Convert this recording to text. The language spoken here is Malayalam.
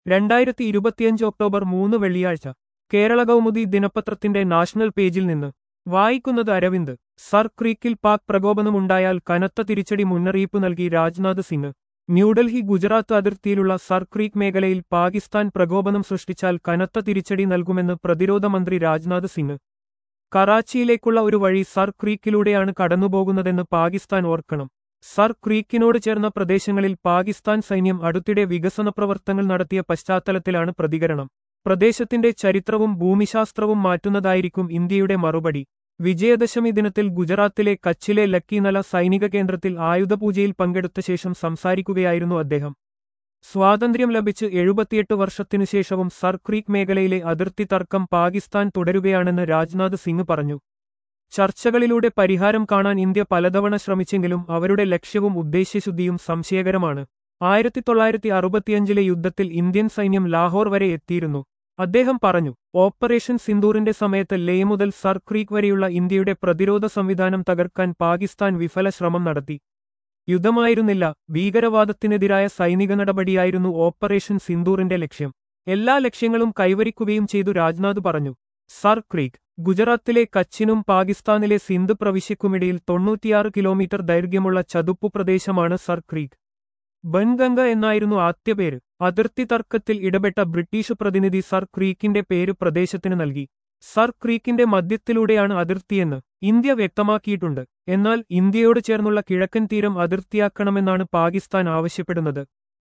രണ്ടായിരത്തി ഇരുപത്തിയഞ്ച് ഒക്ടോബർ മൂന്ന് വെള്ളിയാഴ്ച കേരള കൗമുദി ദിനപത്രത്തിന്റെ നാഷണൽ പേജിൽ നിന്ന് വായിക്കുന്നത് അരവിന്ദ് സർ ക്രീക്കിൽ പാക് പ്രകോപനമുണ്ടായാൽ കനത്ത തിരിച്ചടി മുന്നറിയിപ്പ് നൽകി രാജ്നാഥ് സിംഗ് ന്യൂഡൽഹി ഗുജറാത്ത് അതിർത്തിയിലുള്ള സർ ക്രീക്ക് മേഖലയിൽ പാകിസ്ഥാൻ പ്രകോപനം സൃഷ്ടിച്ചാൽ കനത്ത തിരിച്ചടി നൽകുമെന്ന് പ്രതിരോധ മന്ത്രി രാജ്നാഥ് സിംഗ് കറാച്ചിയിലേക്കുള്ള ഒരു വഴി സർ ക്രീക്കിലൂടെയാണ് കടന്നുപോകുന്നതെന്ന് പാകിസ്ഥാൻ ഓർക്കണം സർ ക്രീക്കിനോട് ചേർന്ന പ്രദേശങ്ങളിൽ പാകിസ്ഥാൻ സൈന്യം അടുത്തിടെ വികസന പ്രവർത്തനങ്ങൾ നടത്തിയ പശ്ചാത്തലത്തിലാണ് പ്രതികരണം പ്രദേശത്തിന്റെ ചരിത്രവും ഭൂമിശാസ്ത്രവും മാറ്റുന്നതായിരിക്കും ഇന്ത്യയുടെ മറുപടി വിജയദശമി ദിനത്തിൽ ഗുജറാത്തിലെ കച്ചിലെ ലക്കിനല സൈനിക കേന്ദ്രത്തിൽ ആയുധപൂജയിൽ പങ്കെടുത്ത ശേഷം സംസാരിക്കുകയായിരുന്നു അദ്ദേഹം സ്വാതന്ത്ര്യം ലഭിച്ച് എഴുപത്തിയെട്ട് വർഷത്തിനുശേഷവും സർ ക്രീക്ക് മേഖലയിലെ അതിർത്തി തർക്കം പാകിസ്ഥാൻ തുടരുകയാണെന്ന് രാജ്നാഥ് സിംഗ് പറഞ്ഞു ചർച്ചകളിലൂടെ പരിഹാരം കാണാൻ ഇന്ത്യ പലതവണ ശ്രമിച്ചെങ്കിലും അവരുടെ ലക്ഷ്യവും ഉദ്ദേശ്യശുദ്ധിയും സംശയകരമാണ് ആയിരത്തി തൊള്ളായിരത്തി അറുപത്തിയഞ്ചിലെ യുദ്ധത്തിൽ ഇന്ത്യൻ സൈന്യം ലാഹോർ വരെ എത്തിയിരുന്നു അദ്ദേഹം പറഞ്ഞു ഓപ്പറേഷൻ സിന്ദൂറിന്റെ സമയത്ത് ലേ മുതൽ സർ ക്രീക്ക് വരെയുള്ള ഇന്ത്യയുടെ പ്രതിരോധ സംവിധാനം തകർക്കാൻ പാകിസ്ഥാൻ വിഫല ശ്രമം നടത്തി യുദ്ധമായിരുന്നില്ല ഭീകരവാദത്തിനെതിരായ സൈനിക നടപടിയായിരുന്നു ഓപ്പറേഷൻ സിന്ദൂറിന്റെ ലക്ഷ്യം എല്ലാ ലക്ഷ്യങ്ങളും കൈവരിക്കുകയും ചെയ്തു രാജ്നാഥ് പറഞ്ഞു സർ ക്രീക്ക് ഗുജറാത്തിലെ കച്ചിനും പാകിസ്ഥാനിലെ സിന്ധ് പ്രവിശ്യക്കുമിടയിൽ തൊണ്ണൂറ്റിയാറ് കിലോമീറ്റർ ദൈർഘ്യമുള്ള ചതുപ്പു പ്രദേശമാണ് സർ ക്രീക്ക് ബൻഗംഗ എന്നായിരുന്നു ആദ്യപേര് അതിർത്തി തർക്കത്തിൽ ഇടപെട്ട ബ്രിട്ടീഷ് പ്രതിനിധി സർ ക്രീക്കിന്റെ പേര് പ്രദേശത്തിന് നൽകി സർ ക്രീക്കിന്റെ മധ്യത്തിലൂടെയാണ് അതിർത്തിയെന്ന് ഇന്ത്യ വ്യക്തമാക്കിയിട്ടുണ്ട് എന്നാൽ ഇന്ത്യയോട് ചേർന്നുള്ള കിഴക്കൻ തീരം അതിർത്തിയാക്കണമെന്നാണ് പാകിസ്ഥാൻ ആവശ്യപ്പെടുന്നത്